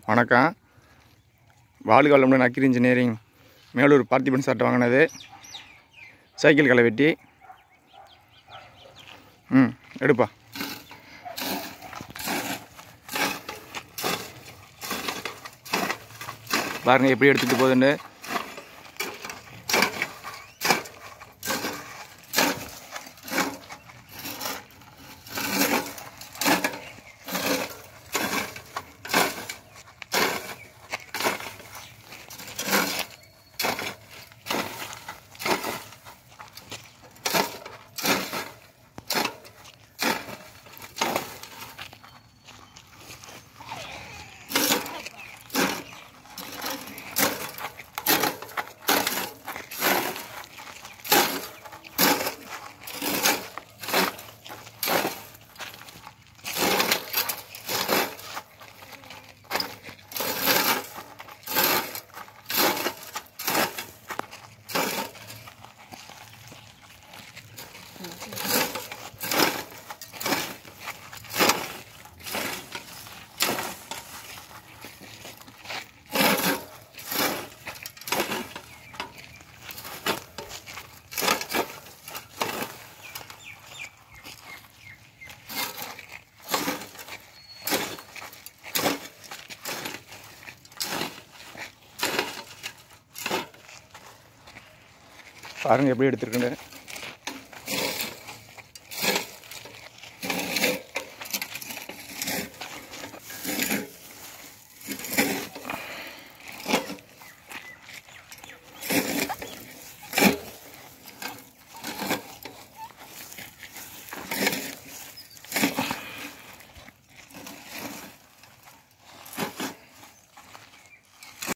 வணக்கம் வாழ்க வளமுடன் அக்கிரி இன்ஜினியரிங் மேலூர் பார்த்திபன் சார்ட்ட வாங்கினது சைக்கிள் களை வெட்டி ம் எடுப்பா பாருங்க எப்படி எடுத்துகிட்டு போகுதுன்னு பாருங்க எப்படி எடுத்துருக்குன்னு